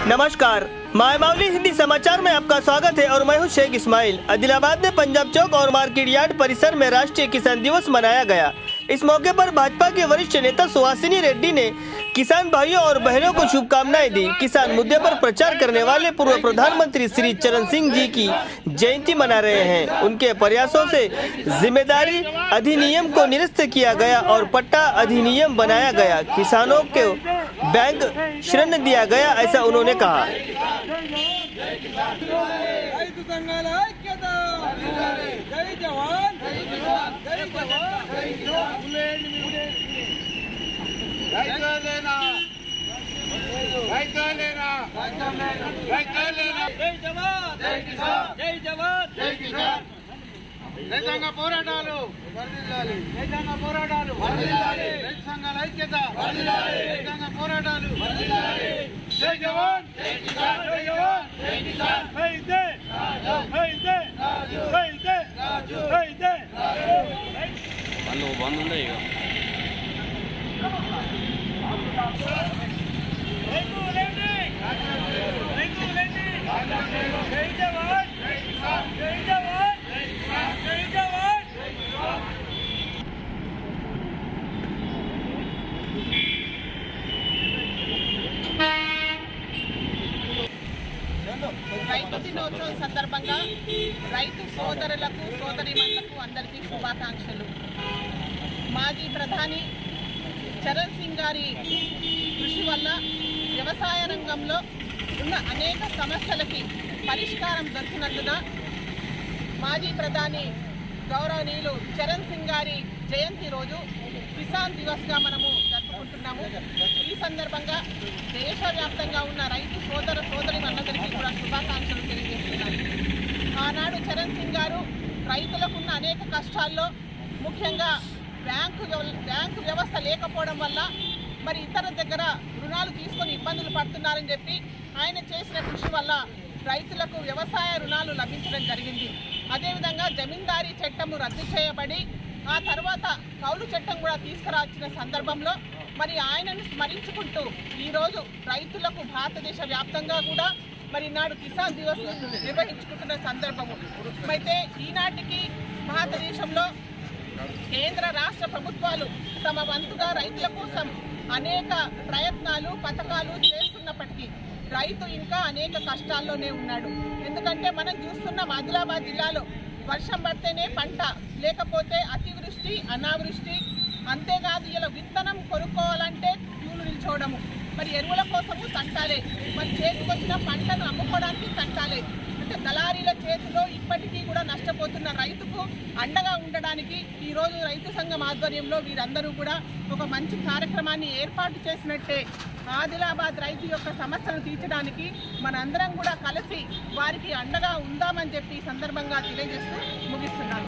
नमस्कार माय मावली हिंदी समाचार में आपका स्वागत है और मैं हूं शेख इस्माइल आदिलाबाद में पंजाब चौक और मार्केट यार्ड परिसर में राष्ट्रीय किसान दिवस मनाया गया इस मौके पर भाजपा के वरिष्ठ नेता सुहासिनी रेड्डी ने किसान भाइयों और बहनों को शुभकामनाएं दी किसान मुद्दे पर प्रचार करने वाले पूर्व प्रधानमंत्री श्री चरण सिंह जी की जयंती मना रहे हैं उनके प्रयासों से जिम्मेदारी अधिनियम को निरस्त किया गया और पट्टा अधिनियम बनाया गया किसानों को बैंक ऋण दिया गया ऐसा उन्होंने कहा రైతు సంఘాల ఐక్యత జై జవాన్ జై జవాన్ రైతులేనా రైతులేనా రైతులేనా జై జవాన్ జై కిసాన్ జై జవాన్ జై కిసాన్ రైతాంగ పోరాటాలు వర్ధిల్లాలి రైతాంగ పోరాటాలు వర్ధిల్లాలి. రైతు సంఘాల ఐక్యత వర్ధిల్లాలి. రైతాంగ పోరాటాలు వర్ధిల్లాలి. జై జవాన్ జై కిసాన్ జై జవాన్ జై కిసాన్ రైతే రైతే రైతే రైతే బంద్ బంద్ ఉండే ఇక జై జవాన్ జై జవాన్ జై జవాన్ రైతు దినోత్సవం సందర్భంగా రైతు సోదరులకు సోదరిమణులకు అందరికీ శుభాకాంక్షలు మాజీ ప్రధాని చరణ్ సింగ్ గారి కృషి వల్ల వ్యవసాయ రంగంలో ఉన్న అనేక సమస్యలకి పరిష్కారం దొరికినందున మాజీ ప్రధాని గౌరవనీయులు చరణ్ సింగ్ గారి జయంతి రోజు కిసాన్ దివస్గా మనము జరుపుకుంటున్నాము ఈ సందర్భంగా దేశవ్యాప్తంగా ఉన్న రైతు సోదర సోదరి మనందరికీ కూడా శుభాకాంక్షలు తెలియజేస్తున్నాను ఆనాడు చరణ్ సింగ్ గారు రైతులకున్న అనేక కష్టాల్లో ముఖ్యంగా బ్యాంకు వ్యవ- బ్యాంకు వ్యవస్థ లేకపోవడం వల్ల మరి ఇతర దగ్గర రుణాలు తీసుకొని ఇబ్బందులు పడుతున్నారని చెప్పి ఆయన చేసిన కృషి వల్ల రైతులకు వ్యవసాయ రుణాలు లభించడం జరిగింది అదేవిధంగా జమీందారీ చట్టము రద్దు చేయబడి ఆ తర్వాత కౌలు చట్టం కూడా తీసుకురాల్సిన సందర్భంలో మరి ఆయనను స్మరించుకుంటూ ఈరోజు రైతులకు భారతదేశ వ్యాప్తంగా కూడా మరి నాడు కిసాన్ దివస్ నిర్వహించుకుంటున్న సందర్భము అయితే ఈనాటికి భారతదేశంలో కేంద్ర రాష్ట్ర ప్రభుత్వాలు తమ వంతుగా రైతుల కోసం అనేక ప్రయత్నాలు పథకాలు చేస్తున్నప్పటికీ రైతు ఇంకా అనేక కష్టాల్లోనే ఉన్నాడు ఎందుకంటే మనం చూస్తున్నాం ఆదిలాబాద్ జిల్లాలో వర్షం పడితేనే పంట లేకపోతే అతివృష్టి అనావృష్టి అంతేకాదు ఇలా విత్తనం కొనుక్కోవాలంటే క్యూలు నిల్చోవడము మరి ఎరువుల కోసము తంటాలే మరి చేతికొచ్చిన పంటను అమ్ముకోవడానికి తంటాలే అంటే దళారీల చేతిలో ఇప్పటికీ కూడా నష్టపోతున్న రైతుకు అండగా ఉండడానికి ఈ రోజు రైతు సంఘం ఆధ్వర్యంలో వీరందరూ కూడా ఒక మంచి కార్యక్రమాన్ని ఏర్పాటు చేసినట్టే ఆదిలాబాద్ రైతు యొక్క సమస్యలు తీర్చడానికి మనందరం కూడా కలిసి వారికి అండగా ఉందామని చెప్పి ఈ సందర్భంగా తెలియజేస్తూ ముగిస్తున్నాను